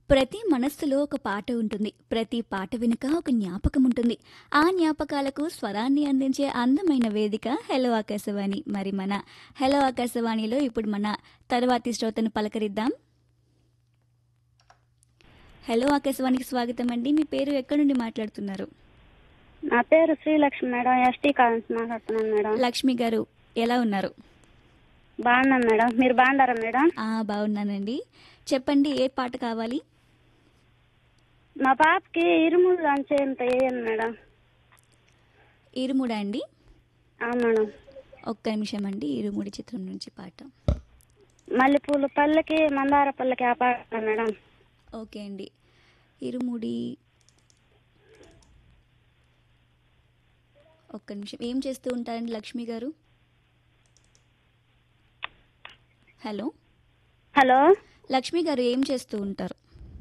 ప్రతి మనస్సులో ఒక పాట ఉంటుంది ప్రతి పాట వెనుక ఒక జ్ఞాపకం ఉంటుంది ఆ జ్ఞాపకాలకు స్వరాన్ని అందించే అందమైన వేదిక హలో ఆకాశవాణి మరి మన హలో ఆకాశవాణిలో ఇప్పుడు మన తర్వాతి శ్రోతను పలకరిద్దాం హలో ఆకాశవాణికి స్వాగతం అండి మీ పేరు ఎక్కడి నుండి మాట్లాడుతున్నారు నా పేరు శ్రీలక్ష్మి మేడం ఎస్టీ కాలనీ మాట్లాడుతున్నాను మేడం లక్ష్మి గారు ఎలా ఉన్నారు బాగున్నాను మేడం మీరు బాగున్నారా మేడం ఆ బాగున్నానండి చెప్పండి ఏ పాట కావాలి మా పాపకి ఇరుములు అంచేంత వేయండి మేడం ఇరుముడా అండి ఆ మేడం ఒక్క నిమిషం అండి ఇరుముడి చిత్రం నుంచి పాట మల్లెపూలు పళ్ళకి మందార పళ్ళకి ఆ పాట మేడం ఓకే అండి ఇరుముడి ఒక్క నిమిషం ఏం చేస్తూ ఉంటారండి లక్ష్మి గారు హలో హలో లక్ష్మి గారు ఏం చేస్తూ ఉంటారు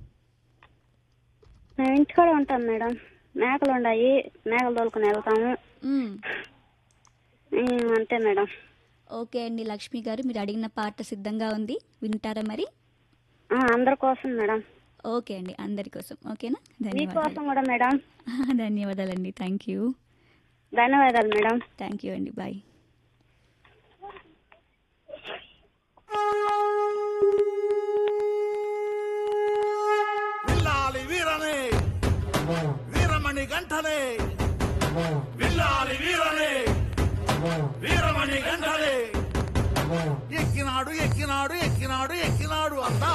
మేము ఇంటికాడ ఉంటాం మేడం మేకలు ఉన్నాయి మేకలు తోలుకుని వెళ్తాము మ్మ్. ఉమ్, అంతే మేడం ఓకే అండి లక్ష్మి గారు మీరు అడిగిన పాట సిద్ధంగా ఉంది వింటారా మరి ఆ, అందరి కోసం మేడం ఓకే అండి అందరి కోసం ఓకేనా ధన్యవాదాలు మీకోసం కూడా మేడం ధన్యవాదాలండి థ్యాంక్ యూ ధన్యవాదాలు మేడం థ్యాంక్ యూ అండి బాయ్ విల్లాలి వీరనే వీరమణి గంటనే విల్లాలి వీరనే వీరమణి గంటనే ఎక్కినాడు ఎక్కినాడు ఎక్కినాడు ఎక్కినాడు అంతా